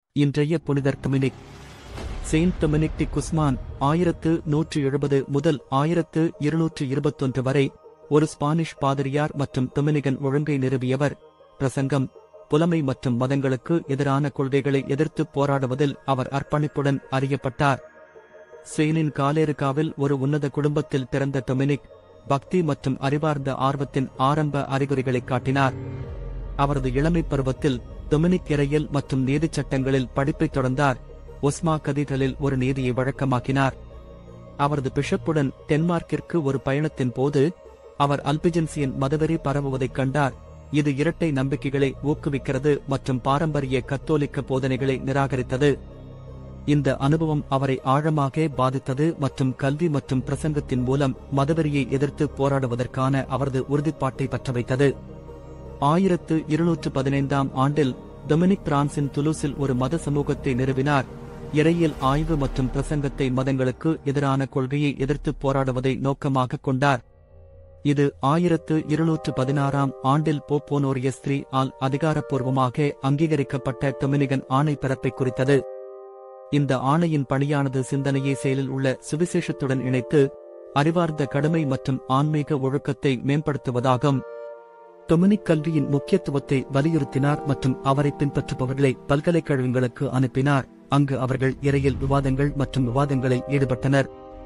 இன்றைய புனிதர் Dominic saint Dominic de Guzman ஆயிரத்து நூற்று எழுபது முதல் ஆயிரத்து இருநூற்று இருபத்தொன்று வரை ஒரு ஸ்பானிஷ் பாதிரியார் மற்றும் டொமினிகன் ஒழுங்கை நிறுவியவர் பிரசங்கம் புலமை மற்றும் மதங்களுக்கு எதிரான கொள்கைகளை எதிர்த்து போராடுவதில் அவர் அர்ப்பணிப்புடன் அறியப்பட்டார் ஸ்பெயினின் காலேருகாவில் ஒரு உன்னத குடும்பத்தில் பிறந்த டொமினிக் பக்தி மற்றும் அறிவார்ந்த ஆர்வத்தின் ஆரம்ப அறிகுறிகளை காட்டினார் அவரது இளமைப் பருவத்தில் டொமினிக் இறையல் மற்றும் நீதிச் சட்டங்களில் படிப்பைத் தொடர்ந்தார் ஒஸ்மா கதீட்ரலில் ஒரு நீதியை வழக்கமாக்கினார் அவரது பிஷப்புடன் டென்மார்க்கிற்கு ஒரு பயணத்தின் போது அவர் அல்பிஜென்சியின் மதவெறி பரவுவதைக் கண்டார் இது இரட்டை நம்பிக்கைகளை ஊக்குவிக்கிறது மற்றும் பாரம்பரிய கத்தோலிக்க போதனைகளை நிராகரித்தது இந்த அனுபவம் அவரை ஆழமாக பாதித்தது மற்றும் கல்வி மற்றும் பிரசங்கத்தின் மூலம் மதவெறியை எதிர்த்து போராடுவதற்கான அவரது உறுதிப்பாட்டை பற்ற வைத்தது ஆயிரத்து இருநூற்று பதினைந்தாம் ஆண்டில் டொமினிக் பிரான்சின் துலூஸில் ஒரு மத சமூகத்தை நிறுவினார் இறையியல் ஆய்வு மற்றும் பிரசங்கத்தை மதங்களுக்கு எதிரான கொள்கையை எதிர்த்து போராடுவதை நோக்கமாக கொண்டார் இது ஆயிரத்து இருநூற்று பதினாறாம் ஆண்டில் போப்போனோரியஸ் த்ரீ ஆல் அதிகாரப்பூர்வமாக அங்கீகரிக்கப்பட்ட டொமினிகன் ஆணை பிறப்பை குறித்தது இந்த ஆணையின் பணியானது சிந்தனையை செயலில் உள்ள சுவிசேஷத்துடன் இணைத்து அறிவார்ந்த கடமை மற்றும் ஆன்மீக ஒழுக்கத்தை மேம்படுத்துவதாகும் டொமினிக் கல்வியின் முக்கியத்துவத்தை வலியுறுத்தினார் மற்றும் அவரை பின்பற்றுபவர்களை பல்கலைக்கழகங்களுக்கு அனுப்பினார் அங்கு அவர்கள் இறையில் விவாதங்கள் மற்றும் விவாதங்களில் ஈடுபட்டனர்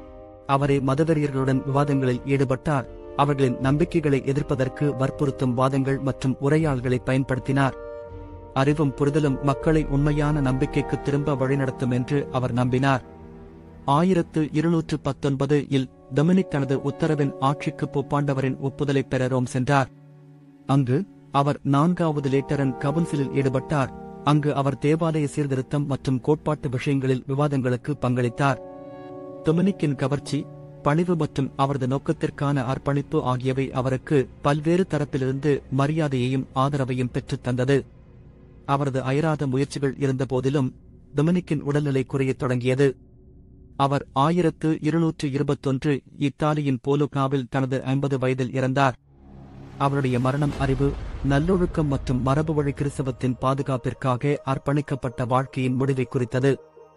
அவரே மதவெறியர்களுடன் விவாதங்களில் ஈடுபட்டார் அவர்களின் நம்பிக்கைகளை எதிர்ப்பதற்கு வற்புறுத்தும் வாதங்கள் மற்றும் உரையாள்களை பயன்படுத்தினார் அறிவும் புரிதலும் மக்களை உண்மையான நம்பிக்கைக்கு திரும்ப வழிநடத்தும் என்று அவர் நம்பினார் ஆயிரத்து இருநூற்று பத்தொன்பது இல் டொமினிக் தனது உத்தரவின் ஆட்சிக்கு போப்பாண்டவரின் ஒப்புதலைப் பெற ரோம் சென்றார் அங்கு அவர் நான்காவது லேட்டரன் கவுன்சிலில் ஈடுபட்டார் அங்கு அவர் தேவாலய சீர்திருத்தம் மற்றும் கோட்பாட்டு விஷயங்களில் விவாதங்களுக்கு பங்களித்தார் டொமினிக்கின் கவர்ச்சி பணிவு மற்றும் அவரது நோக்கத்திற்கான அர்ப்பணிப்பு ஆகியவை அவருக்கு பல்வேறு தரப்பிலிருந்து மரியாதையையும் ஆதரவையும் பெற்றுத் தந்தது அவரது அயராத முயற்சிகள் இருந்தபோதிலும் டொமினிக்கின் உடல்நிலை குறையத் தொடங்கியது அவர் ஆயிரத்து இருநூற்று இருபத்தொன்று இத்தாலியின் போலுகாவில் தனது ஐம்பது வயதில் இறந்தார் அவருடைய மரணம் அறிவு நல்லொழுக்கம் மற்றும் மரபு வழி கிறிஸ்தவத்தின் பாதுகாப்பிற்காக அர்ப்பணிக்கப்பட்ட வாழ்க்கையின் முடிவை குறித்தது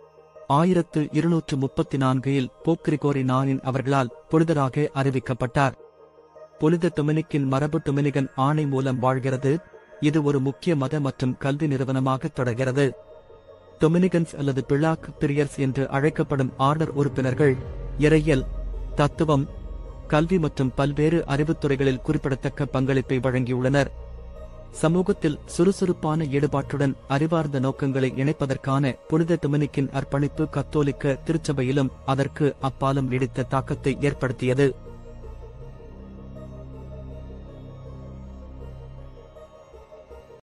ஆயிரத்து இருநூற்று முப்பத்தி நான்கில் போப் கிரிகோரி நானின் அவர்களால் புனிதராக அறிவிக்கப்பட்டார் புனித டொமினிக்கின் மரபு டொமினிகன் ஆணை மூலம் வாழ்கிறது இது ஒரு முக்கிய மத மற்றும் கல்வி நிறுவனமாக தொடர்கிறது டொமினிகன்ஸ் அல்லது பிளாக் பிரியர்ஸ் என்று அழைக்கப்படும் ஆர்டர் உறுப்பினர்கள் இறையியல் தத்துவம் கல்வி மற்றும் பல்வேறு அறிவுத்துறைகளில் குறிப்பிடத்தக்க பங்களிப்பை வழங்கியுள்ளனர் சமூகத்தில் சுறுசுறுப்பான ஈடுபாட்டுடன் அறிவார்ந்த நோக்கங்களை இணைப்பதற்கான புனித டொமினிக்கின் அர்ப்பணிப்பு கத்தோலிக்க திருச்சபையிலும் அதற்கு அப்பாலும் நீடித்த தாக்கத்தை ஏற்படுத்தியது